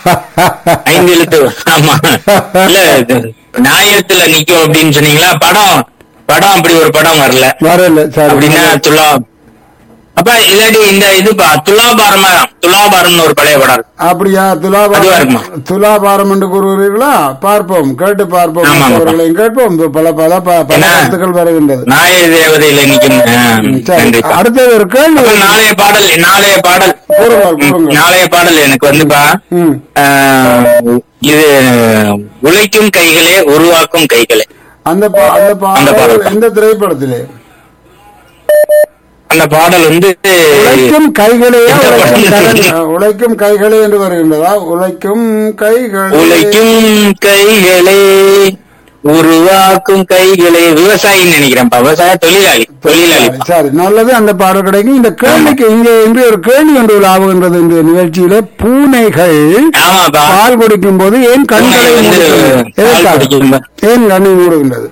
ஐந்து எழுத்து ஆமா இல்ல இது நியாயத்துல நிக்கும் அப்படின்னு சொன்னீங்களா படம் படம் அப்படி ஒரு படம் வரல வரல சரி அப்படின்னா துலா அப்ப இல்லாட்டி இந்த இதுப்பா துலாபாரமா துலாபாரம்னு ஒரு பழைய படம் இருக்கு. அப்படியா அதுவா துலாபாரம் இருக்குமா? துலாபாரம் என்று கூறுகிறீர்களா பார்ப்போம் கேட்டு பார்ப்போம் ஆமாம், ஆமாம். மற்றவர்களையும் கேட்போம் பல பல பல பல ஏன்னா, கருத்துக்கள் வருகின்றது நாய தேவதையில நிக்கும் ஆ, சரி நன்றிப்பா அடுத்தது ஒரு கேள்வி அப்ப நாளைய பாடல் நாளைய பாடல் கூறுங்கள், ம், கூறுங்கள். நாளைய பாடல் எனக்கு வந்துப்பா ம் ஆ, இது உழைக்கும் கைகளே உருவாக்கும் கைகளே அந்த பா- அந்த அந்த பாடல் பாடல். எந்த திரைப்படத்திலே அந்த பாடல் வந்து உழைக்கும் கைகளையா எந்த உழைக்கும் படத்தில்? கரங்கள்? உழைக்கும் கைகளே என்று வருகின்றதா உழைக்கும் கைகளே உழைக்கும் கைகளே உருவாக்கும் கைகளே விவசாயின்னு நினைக்கிறேன்ப்பா விவசாய தொழிலாளி தொழிலாளி சரி நல்லது அந்த பாடல் கிடைக்கும் இந்த கேள்விக்கு இங்கே இன்று ஒரு கேள்வி ஒன்று லாபுகின்றது இந்த நிகழ்ச்சியில பூனைகள் ஆமாப்பா பால் குடிக்கும் போது ஏன் கண்களை பூனை வந்து மூடுகின்றன? பால் எதற்காக? குடிக்கும்போது. ஏன் கண்ணை மூடுகின்றது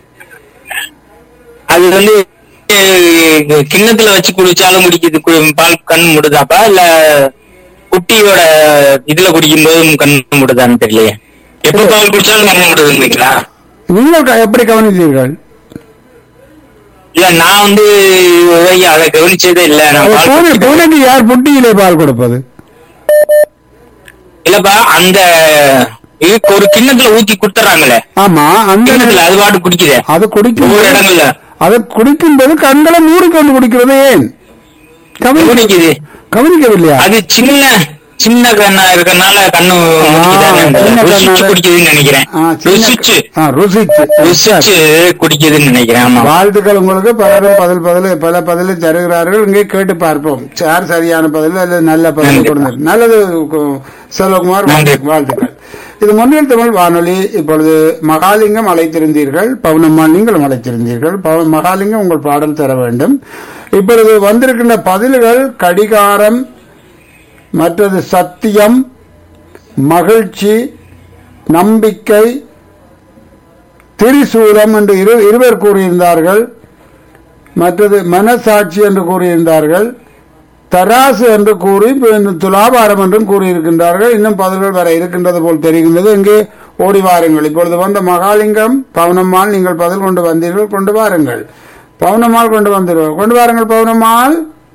அது வந்து அஹ், கிண்ணத்துல வச்சு குடிச்சாலும் குடிக்குது கு- பால் கண் முடுதாப்பா இல்ல குட்டியோட இதுல குடிக்கும் போது கண் முடுதான்னு தெரியலையே எப்ப பால் குடிச்சாலும் கண் முடுதுங்களா நீங்கள் க- எப்படி கவனித்தீர்கள் இல்ல நான் வந்து ஐயா, அதை கவனிச்சதே இல்ல நான் அது பால் பூனை குடிச்சது. பூனைக்கு யார் புட்டியிலே பால் கொடுப்பது இல்லப்பா அந்த இதுக்கு ஒரு கிண்ணத்துல ஊத்தி குடுத்துறாங்களே ஆமா அந்த கிண்ணத்துல அது பாட்டு குடிக்குதே அது குடிக்கும் ஒவ்வொரு போது- இடங்கள்ல அது குடிக்கும் போது கண்களை மூடிக்கொண்டு குடிக்கிறது ஏன் கவனி குடிக்குது கவனிக்கவில்லையா அது சின்ன சின்ன கண்ணா இருக்கறனால கண்ணு முடிக்குதான்னு அந்த சின்ன ருசிச்சு கண்ணால- குடிக்குதுன்னு நினைக்கிறேன் ஆ, சின்ன- ருசிச்சு ஆ, ருசிச்சு ருசிச்சு குடிக்குதுன்னு நினைக்கிறேன் ஆமா வாழ்த்துக்கள் உங்களுக்கு பலரும் பதில் பதில் பல பதிலை தருகிறார்கள் இங்கே கேட்டு பார்ப்போம் யார் சரியான பதில் அல்லது நல்ல பதில் நன்றி. கொடுங்க நல்லது கு- செல்வகுமார் நன்றி. வாழ்த்துக்கள் இது முன்னில் தமிழ் வானொலி இப்பொழுது மகாலிங்கம் அழைத்திருந்தீர்கள் பவுனம்மாள் நீங்களும் அழைத்திருந்தீர்கள் பவ- மகாலிங்கம் உங்கள் பாடல் தர வேண்டும் இப்பொழுது வந்திருக்கின்ற பதில்கள் கடிகாரம் மற்றது சத்தியம் மகிழ்ச்சி நம்பிக்கை திரிசூலம் என்று இரு இருவர் கூறியிருந்தார்கள் மற்றது மனசாட்சி என்று கூறியிருந்தார்கள் தராசு என்று கூறி இப்ப இந்த துலாபாரம் என்றும் கூறியிருக்கின்றார்கள் இன்னும் பதில்கள் வர இருக்கின்றது போல் தெரிகின்றது இங்கே ஓடி வாருங்கள் இப்பொழுது வந்த மகாலிங்கம் பவுனம்மாள் நீங்கள் பதில் கொண்டு வந்தீர்கள் கொண்டு வாருங்கள் பவுனம்மாள் கொண்டு வந்துடுவோம் கொண்டு வாருங்கள் பவுனம்மாள்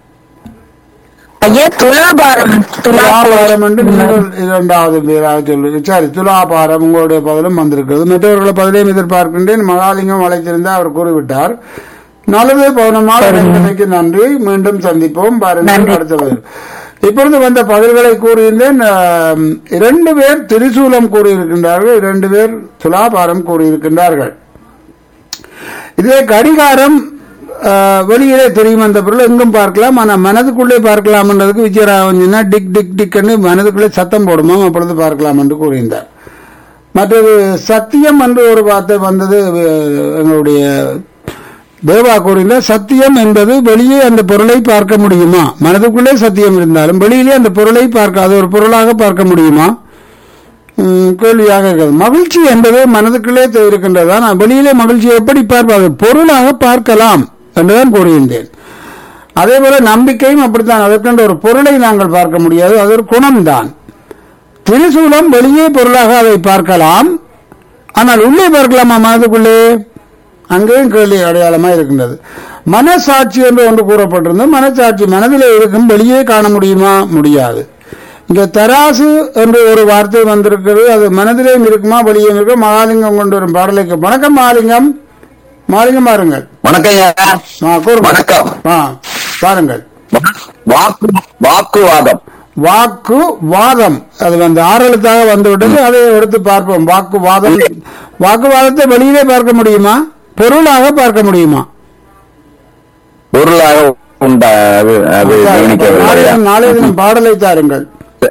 ஐயா துலாபாரம் துலாபாரம் என்று நீங்கள் இரண்டாவது பேராக சொல்லு சரி துலாபாரம் உங்களுடைய பதிலும் வந்திருக்கிறது மற்றவர்களை பதிலையும் எதிர்பார்க்கின்றேன் மகாலிங்கம் அழைத்திருந்தார் அவர் கூறிவிட்டார் நல்லது பௌர்ணமால் இணைந்தமைக்கு நன்றி மீண்டும் சந்திப்போம் பாருங்கள் அடுத்த பதில் இப்பொழுது வந்த பதில்களை கூறியிருந்தேன் ஆம், இரண்டு பேர் திரிசூலம் கூறியிருக்கின்றார்கள் இரண்டு பேர் துலாபாரம் கூறியிருக்கின்றார்கள் இதே கடிகாரம் ஆஹ், வெளியிலே தெரியும் அந்த பொருள் எங்கும் பார்க்கலாம் ஆனா மனதுக்குள்ளே பார்க்கலாம்ன்றதுக்கு விஜயராகவன் டிக் டிக் டிக்னு மனதுக்குள்ளே சத்தம் போடுமா அப்பொழுது பார்க்கலாம் என்று கூறியிருந்தார் மற்றது சத்தியம் என்று ஒரு வார்த்தை வந்தது அஹ், எங்களுடைய தேவா கூறினார் சத்தியம் என்பது வெளியே அந்த பொருளை பார்க்க முடியுமா மனதுக்குள்ளே சத்தியம் இருந்தாலும் வெளியிலே அந்த பொருளை பார்க்க அது ஒரு பொருளாக பார்க்க முடியுமா ம், கேள்வியாக இருக்கிறது மகிழ்ச்சி என்பது மனதுக்குள்ளே தெ- இருக்கின்றது ஆனால் வெளியிலே மகிழ்ச்சியை எப்படி பார்ப்பது பொருளாக பார்க்கலாம் என்றுதான் கூறுகின்றேன் அதே போல நம்பிக்கையும் அப்படித்தான் அதற்கென்ற ஒரு பொருளை நாங்கள் பார்க்க முடியாது அது ஒரு குணம்தான் திரிசூலம் வெளியே பொருளாக அதை பார்க்கலாம் ஆனால் உள்ளே பார்க்கலாமா மனதுக்குள்ளே அங்கேயும் கேள்வி அடையாளமா இருக்கின்றது மனசாட்சி என்று ஒன்று கூறப்பட்டிருந்தது மனசாட்சி மனதிலே இருக்கும் வெளியே காண முடியுமா முடியாது இங்க தராசு என்று ஒரு வார்த்தை வந்திருக்கிறது அது மனதிலேயும் இருக்குமா வெளியே இருக்கும் மகாலிங்கம் கொண்டு வரும் பாடலைக்கு வணக்கம் மகாலிங்கம் மகாலிங்கம் பாருங்கள் வணக்கம் ஆ, கூறுங்கள். வணக்கம். ஆ, பாருங்கள் வாக்கு வாக்குவாதம் வாக்கு வாதம் அது வந்து ஆறெழுத்தாக வந்துவிட்டது அதை எடுத்து பார்ப்போம் வாக்கு வாதம் வாக்குவாதத்தை வெளியிலே பார்க்க முடியுமா பொருளாக பார்க்க முடியுமா பொருளாக உண்டா அது அது கவனிக்கவில்லை நாளைய நாளைய தினம் பாடலை தாருங்கள்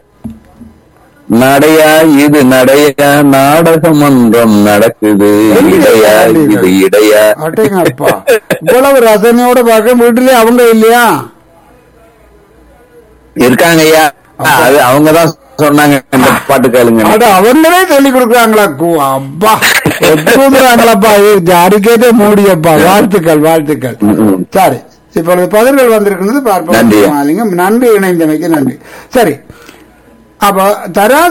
நடையா இது நடையா நாடகமன்றம் நடக்குது இடையா இது இடையா அட்டைங்கப்பா இவ்வளவு ரசனையோட பார்க்க வீட்டிலே அவங்க இல்லையா இருக்காங்க ஐயா அது அவங்கதான் சொன்னாங்க இந்த பாட்டு கேளுங்க அட அவங்களே சொல்லி கொடுக்குறாங்களா கு- அப்பா எப்போதுறாங்களாப்பா அடிக்கேட்டே மூடியப்பா வாழ்த்துக்கள் வாழ்த்துக்கள் ம், ம். சரி இப்பொழுது பதில்கள் வந்திருக்கிறது நன்றி. பார்ப்போம் மாலிங்கம் நன்றி இணைந்தமைக்கு நன்றி சரி அப்ப தராசு